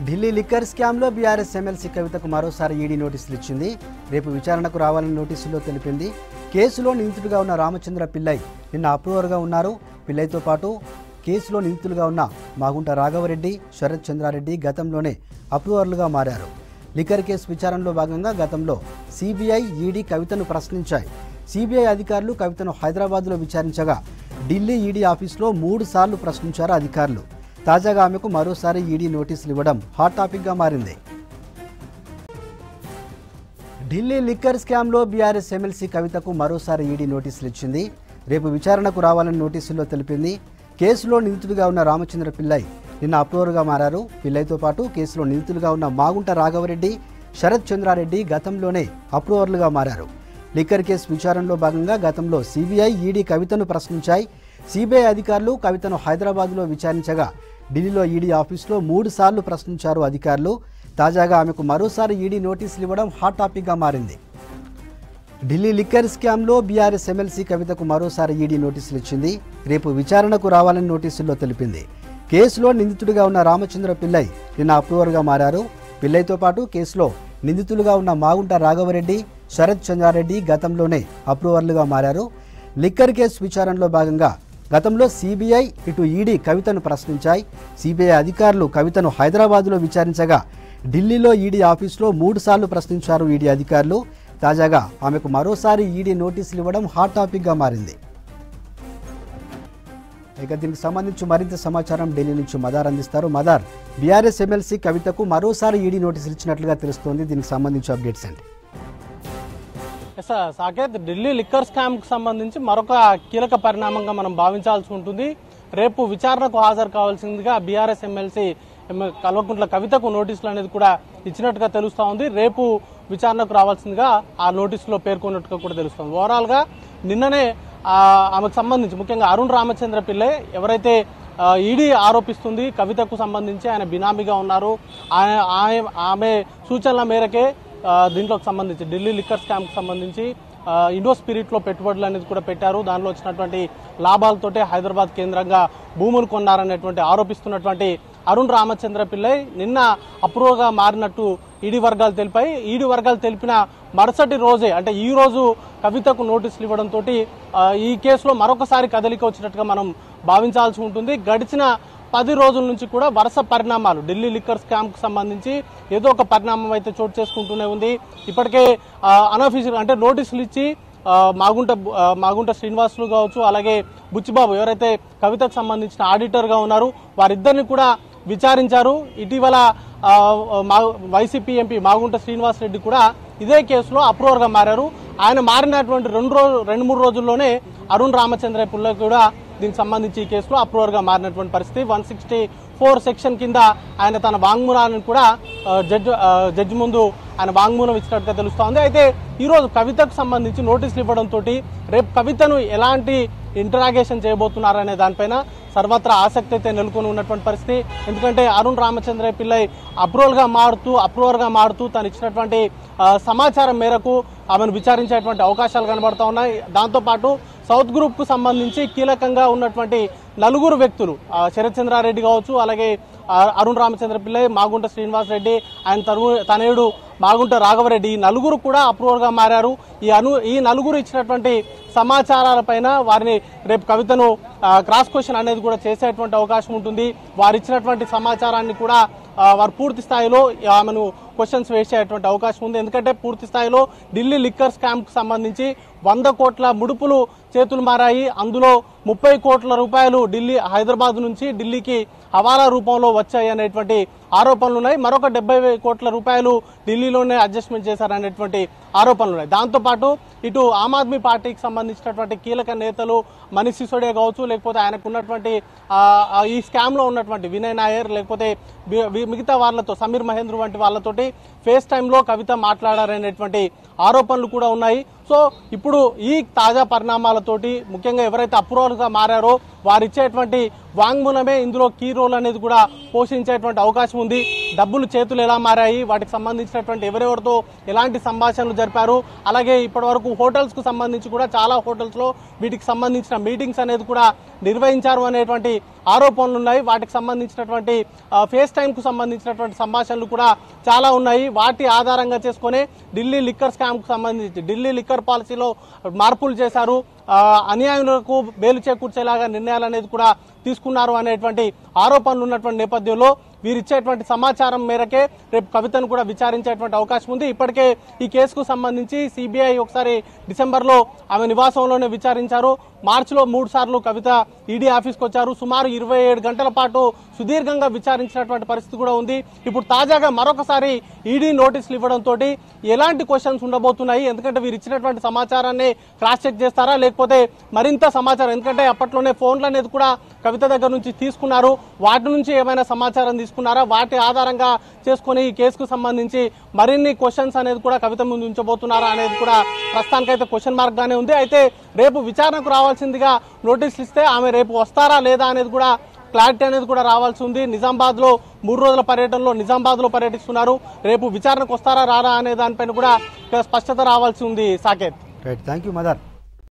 Delhi liquor స్కామ్లో BRS MLC కవితకు మరోసారి ఈడీ నోటీసులు ఇచ్చింది రేపు విచారణకు రావాలని నోటీసుల్లో తెలిపింది కేసులో నిందితుడిగా ఉన్న రామచంద్ర పిల్లై నిన్న అప్రూవర్గా ఉన్నారు పిల్లైతో పాటు కేసులో నిందితులుగా ఉన్న మాగుంట రాఘవరెడ్డి శరత్ చంద్రారెడ్డి గతంలోనే అప్రూవర్లుగా మారారు లిక్కర్ కేసు విచారణలో భాగంగా గతంలో సిబిఐ ఈడీ కవితను ప్రశ్నించాయి సిబిఐ అధికారులు కవితను హైదరాబాద్లో విచారించగా ఢిల్లీ ఈడీ ఆఫీస్లో మూడు సార్లు ప్రశ్నించారు అధికారులు తాజాగా ఆమెకు మరోసారి ఈడీ నోటీసులు ఇవ్వడం హాట్ టాపిక్గా మారింది ఢిల్లీ లిక్కర్ స్కామ్లో బీఆర్ఎస్ ఎమ్మెల్సీ కవితకు మరోసారి ఈడీ నోటీసులు ఇచ్చింది రేపు విచారణకు రావాలని నోటీసుల్లో తెలిపింది కేసులో నిందితుడిగా ఉన్న రామచంద్ర పిల్లై నిన్న అప్రూవర్గా మారారు పిల్లైతో పాటు కేసులో నిందితులుగా ఉన్న మాగుంట రాఘవరెడ్డి శరత్ చంద్రారెడ్డి గతంలోనే అప్రూవర్లుగా మారారు లిక్కర్ కేసు విచారణలో భాగంగా గతంలో సిబిఐ ఈడీ కవితను ప్రశ్నించాయి సిబిఐ అధికారులు కవితను హైదరాబాద్లో విచారించగా ఢిల్లీలో ఈడీ ఆఫీస్లో మూడు సార్లు ప్రశ్నించారు అధికారులు తాజాగా ఆమెకు మరోసారి ఈడీ నోటీసులు ఇవ్వడం హాట్ టాపిక్గా మారింది ఢిల్లీ లిక్కర్ స్కామ్లో బీఆర్ఎస్ ఎమ్మెల్సీ కవితకు మరోసారి ఈడీ నోటీసులు ఇచ్చింది రేపు విచారణకు రావాలని నోటీసుల్లో తెలిపింది కేసులో నిందితుడిగా ఉన్న రామచంద్ర పిల్లై నిన్న అప్రూవర్గా మారారు పిల్లైతో పాటు కేసులో నిందితులుగా ఉన్న మాగుంట రాఘవరెడ్డి శరత్ చంద్రారెడ్డి గతంలోనే అప్రూవర్లుగా మారారు లిక్కర్ కేసు విచారణలో భాగంగా గతంలో సిబిఐ ఇటు ఈడీ కవితను ప్రశ్నించాయి సిబిఐ అధికారులు కవితను హైదరాబాద్లో విచారించగా ఢిల్లీలో ఈడీ ఆఫీస్లో మూడు సార్లు ప్రశ్నించారు ఈడీ అధికారులు తాజాగా ఆమెకు మరోసారి ఈడీ నోటీసులు ఇవ్వడం హాట్ టాపిక్గా మారింది ఇక దీనికి సంబంధించి మరింత సమాచారం ఢిల్లీ నుంచి మదార్ అందిస్తారు మదార్ బీఆర్ఎస్ ఎమ్మెల్సీ కవితకు మరోసారి ఈడీ నోటీసులు ఇచ్చినట్లుగా తెలుస్తోంది దీనికి సంబంధించి అప్డేట్స్ అండి yes sir, Saketh Delhi liquor scam కు సంబంధించి మరొక కీలక పరిణామంగా మనం భావించాల్సి ఉంటుంది రేపు విచారణకు హాజరు కావాల్సిందిగా బీఆర్ఎస్ ఎమ్మెల్సీ ఎమ్మె- కల్వకుంట్ల కవితకు నోటీసులు అనేది కూడా ఇచ్చినట్టుగా తెలుస్తా ఉంది రేపు విచారణకు రావాల్సిందిగా ఆ నోటీసులో పేర్కొన్నట్టుగా కూడా తెలుస్తుంది ఓవరాల్ గా నిన్ననే ఆ, ఆమెకు సంబంధించి ముఖ్యంగా అరుణ్ రామచంద్ర పిల్లై ఎవరైతే ఈడీ ఆరోపిస్తుంది కవితకు సంబంధించి ఆయన బినామీగా ఉన్నారు ఆయన- ఆయ- ఆమె సూచనల మేరకే ఆ, దీంట్లోకి సంబంధించి ఢిల్లీ లిక్కర్ స్కామ్ కు సంబంధించి ఆ, ఇండో స్పిరిట్ లో పెట్టుబడులు అనేది కూడా పెట్టారు దానిలో వచ్చినటువంటి లాభాలతోటే హైదరాబాద్ కేంద్రంగా భూములు కొన్నారనేటువంటి ఆరోపిస్తున్నటువంటి అరుణ్ రామచంద్ర పిల్లై నిన్న అప్రూవ్గా మారినట్టు ఈడీ వర్గాలు తెలిపాయి ఈడీ వర్గాలు తెలిపిన మరుసటి రోజే అంటే ఈ రోజు కవితకు నోటీసులు ఇవ్వడంతో ఈ కేసులో మరొకసారి కదలిక వచ్చినట్టుగా మనం భావించాల్సి ఉంటుంది గడిచిన పది రోజుల నుంచి కూడా వరుస పరిణామాలు ఢిల్లీ లిక్కర్ స్కామ్ కు సంబంధించి ఏదో ఒక పరిణామం అయితే చోటు చేసుకుంటూనే ఉంది ఇప్పటికే అనఫీషియల్ అంటే నోటీసులు ఇచ్చి ఆ, మాగుంట ఆ, మాగుంట శ్రీనివాసులు కావచ్చు అలాగే బుచ్చిబాబు ఎవరైతే కవితకు సంబంధించిన ఆడిటర్ గా ఉన్నారు వారిద్దరిని కూడా విచారించారు ఇటీవల ఆ, మా- వైసీపీ ఎంపీ మాగుంట శ్రీనివాస్ రెడ్డి కూడా ఇదే కేసులో అప్రూవర్ గా మారారు ఆయన మారినటువంటి రెండు రోజు రెండు మూడు రోజుల్లోనే అరుణ్ రామచంద్ర పుల్ల కూడా దీనికి సంబంధించి ఈ కేసులో అప్రూవర్ గా మారినటువంటి పరిస్థితి వన్ సిక్స్టీ ఫోర్ సెక్షన్ కింద ఆయన తన వాంగ్మూలాన్ని కూడా ఆ, జడ్జి ఆ, జడ్జి ముందు ఆయన వాంగ్మూలం ఇచ్చినట్టుగా తెలుస్తోంది అయితే ఈ రోజు కవితకు సంబంధించి నోటీసులు ఇవ్వడంతో రేపు కవితను ఎలాంటి ఇంటరాగేషన్ చేయబోతున్నారనే దానిపైన సర్వత్రా ఆసక్తి అయితే నెలకొని ఉన్నటువంటి పరిస్థితి ఎందుకంటే అరుణ్ రామచంద్ర పిల్లై అప్రూవల్ గా మారుతూ అప్రూవర్ గా మారుతూ తను ఇచ్చినటువంటి ఆ, సమాచారం మేరకు ఆమెను విచారించేటువంటి అవకాశాలు కనబడతా ఉన్నాయి దాంతోపాటు సౌత్ గ్రూప్ కు సంబంధించి కీలకంగా ఉన్నటువంటి నలుగురు వ్యక్తులు ఆ, శరత్ చంద్రారెడ్డి కావచ్చు అలాగే ఆ, అరుణ్ రామచంద్ర పిల్లై మాగుంట శ్రీనివాస్ రెడ్డి ఆయన తరు తనయుడు మాగుంట రాఘవరెడ్డి ఈ నలుగురు కూడా అప్రూవర్ గా మారారు ఈ అను ఈ నలుగురు ఇచ్చినటువంటి సమాచారాలపైన వారిని రేపు కవితను ఆ, క్రాస్ క్వశ్చన్ అనేది కూడా చేసేటువంటి అవకాశం ఉంటుంది వారు ఇచ్చినటువంటి సమాచారాన్ని కూడా ఆ, వారు పూర్తి స్థాయిలో ఆమెను క్వశ్చన్స్ వేసేటువంటి అవకాశం ఉంది ఎందుకంటే పూర్తి స్థాయిలో ఢిల్లీ లిక్కర్ స్కామ్ కు సంబంధించి వంద కోట్ల ముడుపులు చేతులు మారాయి అందులో ముప్పై కోట్ల రూపాయలు ఢిల్లీ హైదరాబాద్ నుంచి ఢిల్లీకి హవాలా రూపంలో వచ్చాయి అనేటువంటి ఆరోపణలు ఉన్నాయి మరొక డెబ్బై కోట్ల రూపాయలు ఢిల్లీలోనే అడ్జస్ట్మెంట్ చేశారనేటువంటి ఆరోపణలు ఉన్నాయి దాంతోపాటు ఇటు ఆమ్ ఆద్మీ పార్టీకి సంబంధించినటువంటి కీలక నేతలు మనీష్ సిసోడియా కావచ్చు లేకపోతే ఆయనకు ఉన్నటువంటి ఆ, ఆ, ఈ స్కామ్ లో ఉన్నటువంటి వినయ్ నాయర్ లేకపోతే వి- వి- మిగతా వాళ్ళతో సమీర్ మహేంద్ర వంటి వాళ్ళతోటి ఫేస్ టైంలో కవిత మాట్లాడారనేటువంటి ఆరోపణలు కూడా ఉన్నాయి సో ఇప్పుడు ఈ తాజా పరిణామాలతోటి ముఖ్యంగా ఎవరైతే అప్రూవల్గా మారారో వారు ఇచ్చేటువంటి వాంగ్మూలమే ఇందులో కీ రోల్ అనేది కూడా పోషించేటువంటి అవకాశం ఉంది డబ్బులు చేతులు ఎలా మారాయి వాటికి సంబంధించినటువంటి ఎవరెవరితో ఎలాంటి సంభాషణలు జరిపారు అలాగే ఇప్పటి వరకు హోటల్స్ కు సంబంధించి కూడా చాలా హోటల్స్ లో వీటికి సంబంధించిన మీటింగ్స్ అనేది కూడా నిర్వహించారు అనేటువంటి ఆరోపణలు ఉన్నాయి వాటికి సంబంధించినటువంటి ఫేస్ టైం కు సంబంధించినటువంటి సంభాషణలు కూడా చాలా ఉన్నాయి వాటి ఆధారంగా చేసుకొని ఢిల్లీ లిక్కర్ స్కామ్ కు సంబంధించి ఢిల్లీ లిక్కర్ పాలసీలో మార్పులు చేశారు ఆ, అన్యాయులకు బేలు చేకూర్చేలాగా నిర్ణయాలు అనేది కూడా తీసుకున్నారు అనేటువంటి ఆరోపణలు ఉన్నటువంటి నేపథ్యంలో వీరిచ్చేటువంటి సమాచారం మేరకే రేపు కవితను కూడా విచారించేటువంటి అవకాశం ఉంది ఇప్పటికే ఈ కేసుకు సంబంధించి సిబిఐ ఒకసారి డిసెంబర్లో ఆమె నివాసంలోనే విచారించారు మార్చిలో మూడు సార్లు కవిత ఈడీ ఆఫీస్కి వచ్చారు సుమారు ఇరవై ఏడు గంటల పాటు సుదీర్ఘంగా విచారించినటువంటి పరిస్థితి కూడా ఉంది ఇప్పుడు తాజాగా మరొకసారి ఈడీ నోటీసులు ఇవ్వడంతో ఎలాంటి క్వశ్చన్స్ ఉండబోతున్నాయి ఎందుకంటే వీరు ఇచ్చినటువంటి సమాచారాన్ని క్రాస్ చెక్ చేస్తారా లేకపోతే మరింత సమాచారం ఎందుకంటే అప్పట్లోనే ఫోన్లు అనేది కూడా కవిత దగ్గర నుంచి తీసుకున్నారు వాటి నుంచి ఏమైనా సమాచారం తీసుకున్నారా వాటి ఆధారంగా చేసుకుని ఈ కేసుకు సంబంధించి మరిన్ని క్వశ్చన్స్ అనేది కూడా కవిత ముందు ఉంచబోతున్నారా అనేది కూడా ప్రస్తుతానికైతే క్వశ్చన్ మార్క్ గానే ఉంది అయితే రేపు విచారణకు రావాల్సిందిగా నోటీసులు ఇస్తే ఆమె రేపు వస్తారా లేదా అనేది కూడా క్లారిటీ అనేది కూడా రావాల్సి ఉంది నిజామాబాద్ లో మూడు రోజుల పర్యటనలో నిజామాబాద్ లో పర్యటిస్తున్నారు రేపు విచారణకు వస్తారా రారా అనే దానిపైన కూడా స్పష్టత రావాల్సి ఉంది Saketh right thank you mother